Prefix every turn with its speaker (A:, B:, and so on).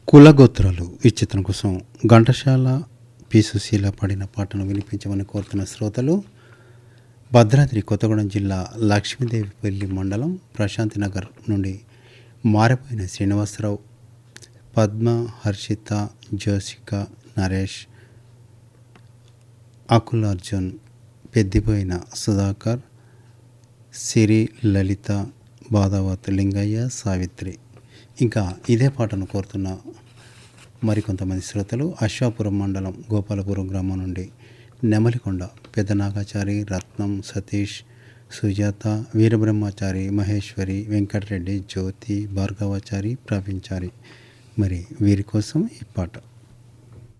A: కులగోత్రాలు ఈ చిత్రం కోసం ఘంటసాల పి సుశీల పాడిన పాటను వినిపించమని కోరుతున్న శ్రోతలు భద్రాద్రి కొత్తగూడెం జిల్లా లక్ష్మీదేవిపల్లి మండలం ప్రశాంతి నగర్ నుండి మారిపోయిన శ్రీనివాసరావు పద్మ హర్షిత జోసిక నరేష్ అకుల్ అర్జున్ పెద్దిపోయిన సుధాకర్ సిరి లలిత బాదావత్ లింగయ్య సావిత్రి ఇంకా ఇదే పాటను కోరుతున్న మరికొంతమంది శ్రోతలు అశ్వాపురం మండలం గోపాలపురం గ్రామం నుండి నెమలికొండ పెద్దనాగాచారి రత్నం సతీష్ సుజాత వీరబ్రహ్మచారి మహేశ్వరి వెంకటరెడ్డి జ్యోతి భార్గవాచారి ప్రవీణ్చారి మరి వీరి కోసం ఈ పాట